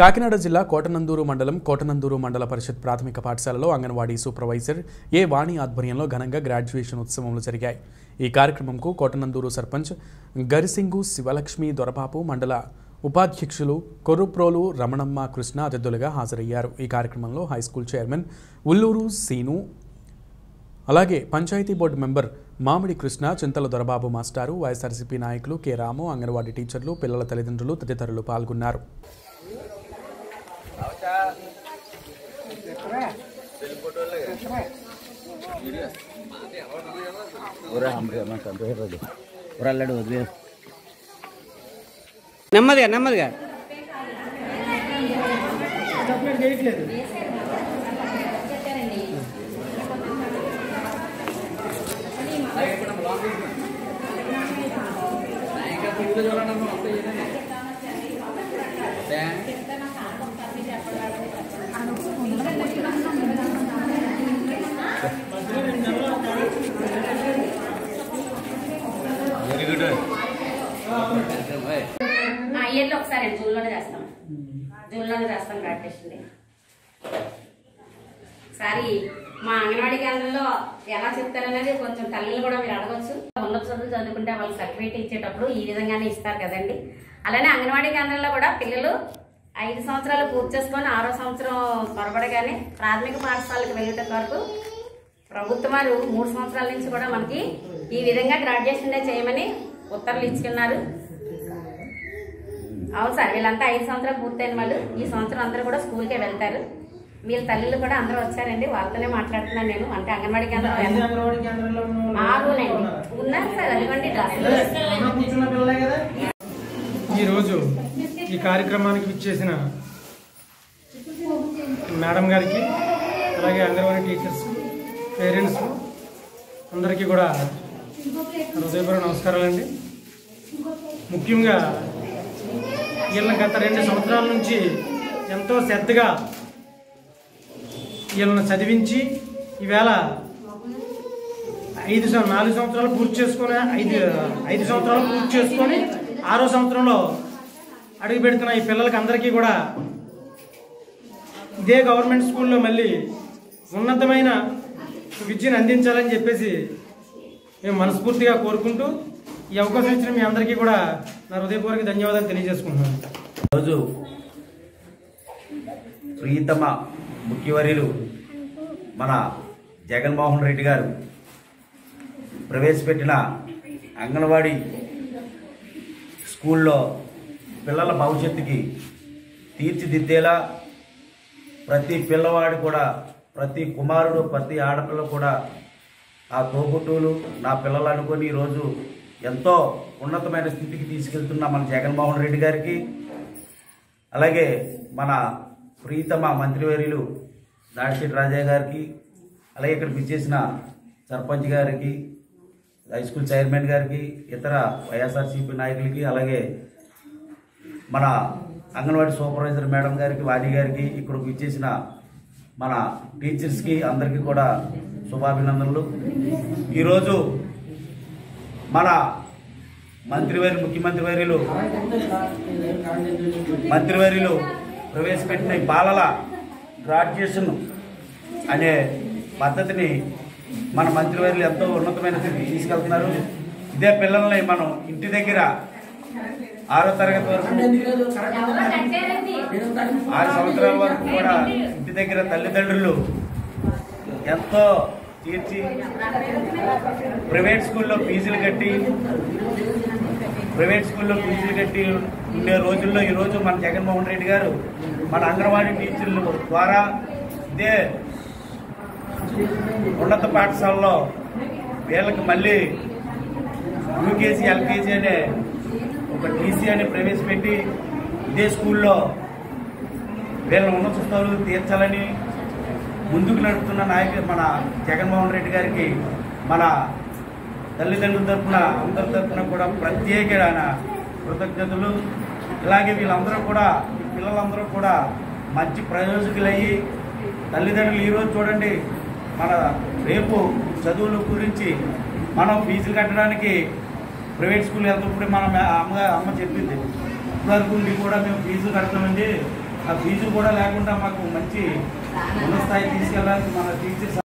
కాకినాడ జిల్లా కోటనందూరు మండలం కోటనందూరు మండల పరిషత్ ప్రాథమిక పాఠశాలలో అంగన్వాడీ సూపర్వైజర్ ఏ వాణి ఆధ్వర్యంలో ఘనంగా గ్రాడ్యుయేషన్ ఉత్సవములు జరిగాయి ఈ కార్యక్రమంకు కోటనందూరు సర్పంచ్ గరిసింగు శివలక్ష్మి దొరబాబు మండల ఉపాధ్యక్షులు కొర్రుప్రోలు రమణమ్మ కృష్ణ అతిథులుగా హాజరయ్యారు ఈ కార్యక్రమంలో హైస్కూల్ చైర్మన్ ఉల్లూరు సీను అలాగే పంచాయతీ బోర్డు మెంబర్ మామిడి కృష్ణ చింతల దొరబాబు మాస్టారు వైఎస్ఆర్సీపీ నాయకులు కె రాము అంగన్వాడీ టీచర్లు పిల్లల తల్లిదండ్రులు తదితరులు పాల్గొన్నారు ఊరల్లాడు వదిలే నెమ్మదిగా నెమ్మదిగా ఆ ఇయర్లో ఒకసారి జూన్లోనే చేస్తాం జూన్లోనే చేస్తాం గ్రాడ్యుయేషన్ ఒకసారి మా అంగన్వాడీ కేంద్రంలో ఎలా చెప్తారనేది కొంచెం తల్లిని కూడా మీరు అడగచ్చు ఉన్నత చదువులు చదువుకుంటే వాళ్ళకి సర్టిఫికేట్ ఇచ్చేటప్పుడు ఈ విధంగానే ఇస్తారు కదండి అలానే అంగన్వాడీ కేంద్రంలో కూడా పిల్లలు ఐదు సంవత్సరాలు పూర్తి చేసుకొని ఆరో సంవత్సరం త్వరపడగానే ప్రాథమిక పాఠశాలకు వెళ్ళేట వరకు ప్రభుత్వం వారు మూడు సంవత్సరాల నుంచి కూడా మనకి ఈ విధంగా గ్రాడ్యుయేషన్ డే చేయమని ఉత్తర్వులు ఇచ్చుకున్నారు అవును సార్ వీళ్ళంతా ఐదు సంవత్సరాలు పూర్తయిన వాళ్ళు ఈ సంవత్సరం అందరూ కూడా స్కూల్కే వెళ్తారు వీళ్ళ తల్లిలు కూడా అందరూ వచ్చారండి వాళ్ళతోనే మాట్లాడుతున్నాను నేను అంటే అంగన్వాడీ కేంద్రం ఆరునండి ఉన్నారు సార్ అదిగోండి డ్రెస్సులు ఈరోజు ఈ కార్యక్రమానికి విచ్చేసిన మేడం గారికి అలాగే అంగన్వాడీ టీచర్స్ పేరెంట్స్ అందరికీ కూడా హృదయపూర్వక నమస్కారాలండి ముఖ్యంగా వీళ్ళని గత రెండు సంవత్సరాల నుంచి ఎంతో శ్రద్ధగా వీళ్ళని చదివించి ఈవేళ ఐదు సం- నాలుగు సంవత్సరాలు పూర్తి చేసుకొని ఐదు ఐదు సంవత్సరాలు పూర్తి చేసుకొని ఆరో సంవత్సరంలో అడుగు పెడుతున్న ఈ పిల్లలకి అందరికీ కూడా ఇదే గవర్నమెంట్ స్కూల్లో మళ్ళీ ఉన్నతమైన విద్యను అందించాలని చెప్పేసి మేము మనస్ఫూర్తిగా కోరుకుంటూ ఈ అవకాశం ఇచ్చిన మీ అందరికీ కూడా నా హృదయపూర్వక ధన్యవాదాలు తెలియజేసుకుంటున్నాను రోజు ప్రియతమ ముఖ్యవర్యులు మన జగన్మోహన్ రెడ్డి గారు ప్రవేశపెట్టిన అంగన్వాడీ స్కూల్లో పిల్లల భవిష్యత్తుకి తీర్చిదిద్దేలా ప్రతి పిల్లవాడు కూడా ప్రతి కుమారుడు ప్రతి ఆడపిల్ల కూడా ఆ తోబుట్టువులు నా పిల్లలు అనుకొని ఈరోజు ఎంతో ఉన్నతమైన స్థితికి తీసుకెళ్తున్న మన జగన్మోహన్ రెడ్డి గారికి అలాగే మన ప్రీతమ మంత్రివర్యులు దాడిశెట్టి రాజయ్య గారికి అలాగే ఇక్కడ విచ్చేసిన సర్పంచ్ గారికి హై స్కూల్ చైర్మన్ గారికి ఇతర వైఎస్ఆర్సీపీ నాయకులకి అలాగే మన అంగన్వాడీ సూపర్వైజర్ మేడం గారికి వాణి గారికి ఇక్కడికి విచ్చేసిన మన టీచర్స్కి అందరికీ కూడా శుభాభినందనలు ఈరోజు మన మంత్రివర్యులు ముఖ్యమంత్రి వర్యులు మంత్రివర్యులు ప్రవేశపెట్టిన ఈ బాలల గ్రాడ్యుయేషన్ అనే పద్ధతిని మన మంత్రివర్యులు ఎంతో ఉన్నతమైన స్థితికి తీసుకెళ్తున్నారు ఇదే పిల్లల్ని మనం ఇంటి దగ్గర ఆరో తరగతి వరకు ఎవరో కట్టారండి ఆరు సంవత్సరాల వరకు కూడా ఇంటి దగ్గర తల్లిదండ్రులు ఎంతో తీర్చి ప్రైవేట్ స్కూల్లో ఫీజులు కట్టి ప్రైవేట్ స్కూల్లో ఫీజులు కట్టి ఉండే రోజుల్లో ఈరోజు మన జగన్మోహన్ రెడ్డి గారు మన అంగన్వాడీ టీచర్ల ద్వారా ఇదే ఉన్నత పాఠశాలలో వీళ్ళకి మళ్ళీ యూకేజీ ఎల్కేజీ అనే ఒక టీసీ అని ప్రవేశపెట్టి ఇదే స్కూల్లో వీళ్ళని ఉన్నత స్థాయిలు తీర్చాలని ముందుకు నడుపుతున్న నాయకుడు మన జగన్మోహన్ రెడ్డి గారికి మన తల్లిదండ్రుల తరఫున అందరి తరఫున కూడా ప్రత్యేకమైన కృతజ్ఞతలు ఇలాగే వీళ్ళందరూ కూడా ఈ పిల్లలందరూ కూడా మంచి ప్రయోజకులయ్యి తల్లిదండ్రులు ఈరోజు చూడండి మన రేపు చదువుల గురించి మనం ఫీజులు కట్టడానికి ప్రైవేట్ స్కూల్ వెళ్తున్నప్పుడు మన మే- అమ్మ అమ్మ చెప్పింది ఇప్పటివరకు ఉండి కూడా మేము ఫీజులు కడతామండి ఆ ఫీజులు కూడా లేకుండా మాకు మంచి ఉన్నత స్థాయి తీసుకెళ్ళడానికి మన టీచర్స్